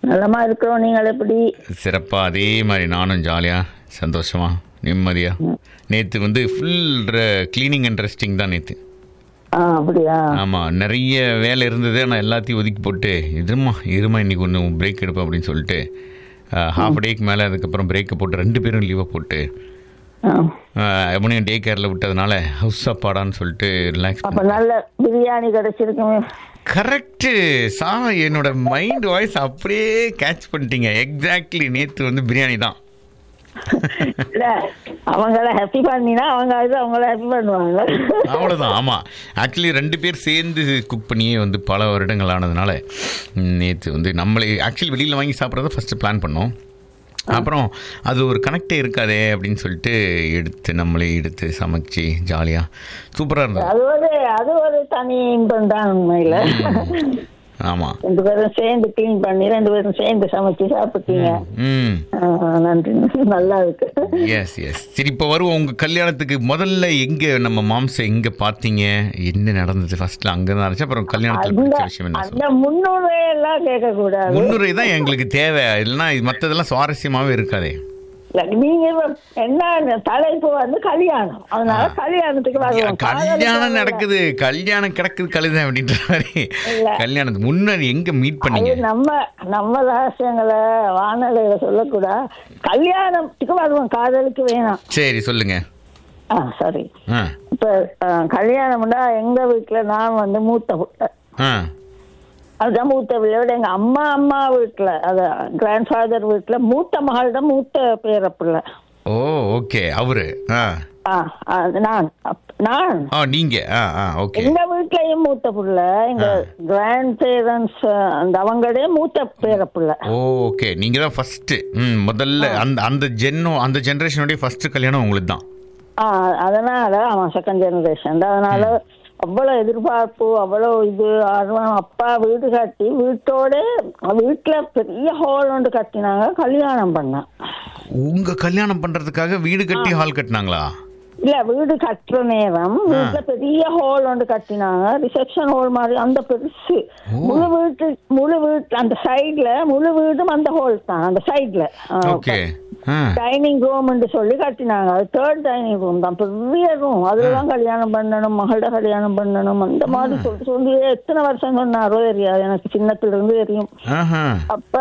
நல்லமா இருக்கிறோம் நீங்கள் எப்படி சிறப்பா அதே மாதிரி நானும் ஜாலியா சந்தோஷமா நிம்மதியா நேத்து வந்து ஃபுல் க்ளீனிங் அண்ட் ரெஸ்டிங் தான் நேத்து ஆ அப்படியா ஆமா நிறைய வேலை இருந்தது நான் எல்லாத்தையும் ஒதுக்கி போட்டு இருமா இருமா இன்னைக்கு ஒன்று பிரேக் எடுப்பேன் அப்படின்னு சொல்லிட்டு ஹாஃப் டேக்கு மேலே அதுக்கப்புறம் பிரேக்கை போட்டு ரெண்டு பேரும் லீவை போட்டு ஆ. எவனையும் டே கேரில் விட்டதுனால ஹவுஸ் அப்பாடான்னு சொல்லிட்டு ரிலாக்ஸ் அப்ப நல்ல பிரியாணி கிடைச்சிருக்குமே கரெக்டு சா என்னோட மைண்ட் வாய்ஸ் அப்படியே கேட்ச் பண்ணிட்டீங்க எக்ஸாக்ட்லி நேற்று வந்து பிரியாணி தான் இல்ல அவங்கள ஹாப்பி பண்ணினா அவங்க அது அவங்கள ஹாப்பி பண்ணுவாங்க அவ்வளோதான் ஆமாம் ஆக்சுவலி ரெண்டு பேர் சேர்ந்து குக் பண்ணியே வந்து பல வருடங்கள் ஆனதுனால நேற்று வந்து நம்மளே ஆக்சுவலி வெளியில் வாங்கி சாப்பிட்றத ஃபஸ்ட்டு பிளான் பண்ணோம் அப்புறம் அது ஒரு கனெக்டே இருக்காதே அப்படின்னு சொல்லிட்டு எடுத்து நம்மளே எடுத்து சமைச்சு ஜாலியாக சூப்பராக இருந்தது அது ஒரு அது ஒரு தனி இன்பம் தான் உண்மையில ஆமாம் ரெண்டு பேரும் சேர்ந்து க்ளீன் பண்ணி ரெண்டு பேரும் சேர்ந்து சமைச்சு சாப்பிட்டீங்க ம் ஆ, நன்றி நல்லா இருக்கு எஸ் எஸ் சரி இப்போ வருவோம் உங்கள் கல்யாணத்துக்கு முதல்ல எங்கே நம்ம மாம்சை எங்கே பார்த்தீங்க என்ன நடந்தது ஃபர்ஸ்ட்ல அங்கே தான் இருந்துச்சு அப்புறம் கல்யாணத்தில் அந்த பிடிச்ச விஷயம் என்ன அந்த முன்னுரை எல்லாம் கேட்க கூடாது முன்னுரை தான் எங்களுக்கு தேவை இல்லைன்னா இது மற்றதெல்லாம் சுவாரஸ்யமாகவே இருக்காதே இல்ல, நீங்க இப்ப என்ன தலைப்பு வந்து கல்யாணம் அதனால கல்யாணத்துக்கு வருவோம் கல்யாணம் நடக்குது கல்யாணம் கிடக்குது கழுதை அப்படின்ற மாதிரி இல்ல. கல்யாணத்துக்கு முன்னாடி எங்க மீட் அது பண்ணீங்க நம்ம நம்ம ரகசியங்களை வானொலியில சொல்லக்கூடாது கல்யாணத்துக்கு வருவோம் காதலுக்கு வேணாம் சரி சொல்லுங்க ஆ சரி ஆ இப்ப ஆ, கல்யாணம்னா எங்க வீட்டுல நான் வந்து மூத்த பிள்ளை ஆ அதுதான் மூத்த பிள்ளையோட எங்க அம்மா அம்மா வீட்டுல அத கிராண்ட் ஃபாதர் வீட்டுல மூத்த மகளோட மூத்த பேர பிள்ளை ஓ ஓகே அவரு ஆ ஆ, அது நான் அப்- நான் ஆ நீங்க ஆ ஆ ஓகே எங்க வீட்லயும் மூத்த புள்ள எங்க கிராண்ட் பேரண்ட்ஸ் அந்த அவங்களே மூத்த பேர புள்ள ஓ ஓகே நீங்க தான் ஃபர்ஸ்ட் ம் முதல்ல அந்த அந்த ஜென்னோ அந்த ஜெனரேஷனுடைய ஃபர்ஸ்ட் கல்யாணம் உங்களுக்கு தான் ஆ அதனால அவன் செகண்ட் ஜெனரேஷன் அதனால அவ்வளவு எதிர்பார்ப்பு அவ்வளவு இது ஆர்வம் அப்பா வீடு கட்டி வீட்டோட வீட்டுல பெரிய ஹால் ஒன்று கட்டினாங்க கல்யாணம் பண்ணேன் உங்க கல்யாணம் பண்றதுக்காக வீடு கட்டி ஹால் கட்டினாங்களா இல்ல வீடு கட்டுற நேரம் வீட்டுல பெரிய ஹால் ஒன்று கட்டினாங்க ரிசப்ஷன் ஹால் மாதிரி அந்த பெருசு முழு வீட்டு முழு வீட்டு அந்த சைடுல முழு வீடும் அந்த ஹால் தான் அந்த சைடுல ஓகே ஆ டைனிங் ரூம் சொல்லி கட்டினாங்க அது தேர்ட் டைனிங் ரூம் தான் பெரிய ரூம் அதுலதான் கல்யாணம் பண்ணணும் மகள கல்யாணம் பண்ணணும் அந்த மாதிரி சொல்லிட்டு சொல்லி எத்தனை வருஷம் சொன்னாரோ தெரியாது எனக்கு சின்னத்துல இருந்து தெரியும் ஆஹா அப்ப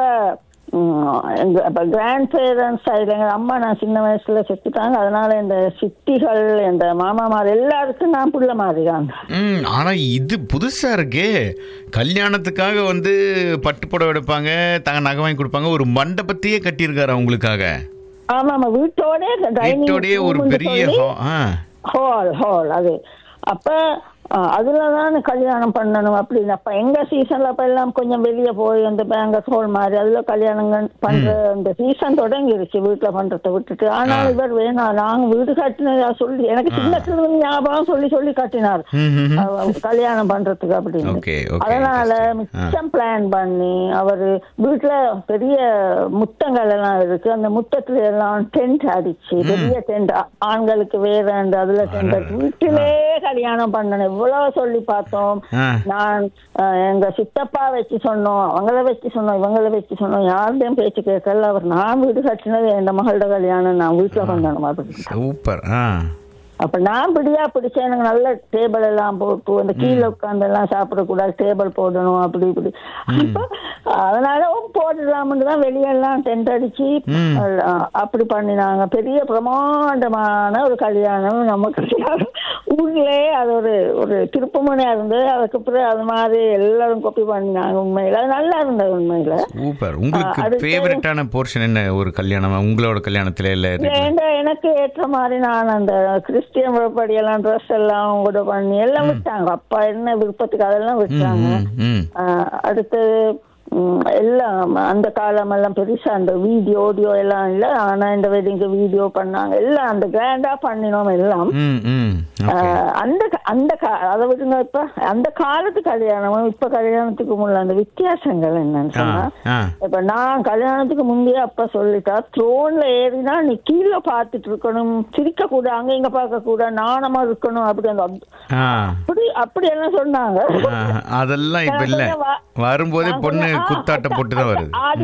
ம், எங்க அப்ப கிராண்ட் பேரண்ட்ஸ் சைடு எங்க அம்மா நான் சின்ன வயசுல செத்துட்டாங்க அதனால இந்த சித்திகள் இந்த மாமாமார் எல்லாருக்கும் நான் புள்ள மாதிரி தான் ம் ஆனா இது புதுசா இருக்கே கல்யாணத்துக்காக வந்து பட்டு புடவை எடுப்பாங்க தங்க நகை வாங்கி கொடுப்பாங்க ஒரு மண்டபத்தையே கட்டியிருக்காரு உங்களுக்காக ஆமா ஆமா வீட்டோட வீட்டோடயே ஒரு பெரிய ஹா- ஆ ஹால் ஹால் அது அப்ப ஆ, அதுலதான் கல்யாணம் பண்ணணும் அப்படின்னு அப்ப எங்க சீசன்ல அப்ப எல்லாம் கொஞ்சம் வெளிய போய் அந்த பேங்கஸ் ஹால் மாதிரி அதுல கல்யாணங்கள் பண்ற அந்த சீசன் தொடங்கிருச்சு வீட்டுல பண்றதை விட்டுட்டு ஆனால் இவர் வேணாம் நாங்க வீடு கட்டினதா சொல்லி எனக்கு சின்னத்துல இருந்து ஞாபகம் சொல்லி சொல்லி கட்டினார் ம், ம், ம். அவ- கல்யாணம் பண்றதுக்கு அப்படின்னு Okay, okay. அதனால மிச்சம் பிளான் பண்ணி அவரு வீட்டுல பெரிய முத்தங்கள் எல்லாம் இருக்கு அந்த முத்தத்துல எல்லாம் டென்ட் அடிச்சு பெரிய டென்ட் ஆண்களுக்கு வேற அந்த அதுல டென்ட் அடிச்சு வீட்டிலே கல்யாணம் பண்ணணும் இவ்வளவு சொல்லி பார்த்தோம் ஆ. நான் அஹ், எங்க சித்தப்பா வச்சு சொன்னோம் அவங்கள வச்சு சொன்னோம் இவங்கள வச்சு சொன்னோம் யாருடையும் பேச்சு கேட்கல அவர் நான் வீடு கட்டினது என் மகளோட கல்யாணம் நான் வீட்டுல பண்ணணும் அப்படின்னு சூப்பர் ஆ அப்ப நான் பிடியா பிடிச்சேன் எனக்கு நல்ல டேபிள் எல்லாம் போட்டு அந்த கீழே உட்கார்ந்து எல்லாம் சாப்பிடக்கூடாது டேபிள் போடணும் அப்படி இப்படி அப்ப அதனால போட்டுடலாம்னு தான் வெளியெல்லாம் டென்ட் அடிச்சு அஹ், அப்படி பண்ணினாங்க பெரிய பிரமாண்டமான ஒரு கல்யாணம் நம்ம கல்யாணம் ஊர்லயே அது ஒரு ஒரு திருப்பமுனையா இருந்து அதுக்கப்புறம் அது மாதிரி எல்லாரும் காப்பி பண்ணினாங்க உண்மையில அது நல்லா இருந்தது உண்மையில சூப்பர் உங்களுக்கு அடுத்து- ஃபேவரட்டான போர்ஷன் என்ன ஒரு கல்யாணம் உங்களோட கல்யாணத்துல இல்ல ஏண்டா எனக்கு ஏற்ற மாதிரி நான் அந்த கிறிஸ்டியன் முறைப்படி எல்லாம் ட்ரெஸ் எல்லாம் கூட பண்ணி எல்லாம் விட்டாங்க அப்பா என்ன விருப்பத்துக்கு அதெல்லாம் விட்டாங்க ம், ம் ஆஹ் அடுத்தது ம், எல்லாம் அந்த காலம் எல்லாம் பெருசா அந்த வீடியோ ஆடியோ எல்லாம் இல்ல ஆனா இந்த வெட்டிங்க்கு வீடியோ பண்ணாங்க எல்லாம் அந்த கிராண்டா பண்ணினோம் எல்லாம் ம் ம் ஓகே ஆஹ் அந்த க- அந்த கா- அதை விடுங்க இப்ப அந்த காலத்து கல்யாணமும் இப்ப கல்யாணத்துக்கு முன்ன அந்த வித்தியாசங்கள் என்னன்னு ஆ சொன்னா ஆ இப்ப நான் கல்யாணத்துக்கு முந்தைய அப்பா சொல்லிட்டா த்ரோன்ல ஏறினா நீ கீழே பார்த்துட்டு இருக்கணும் சிரிக்க கூட அங்க இங்க பார்க்க கூட நாணமா இருக்கணும் அப்படி அந்த ஆ அப்படி அப்படி எல்லாம் சொன்னாங்க ஆ, அதெல்லாம் இப்ப இல்ல நான் கொஞ்சம் வா- வரும்போதே நான் பொண்ணு கொஞ்சம், ஆ, குத்தாட்டம் போட்டு தான் வருது ஆடி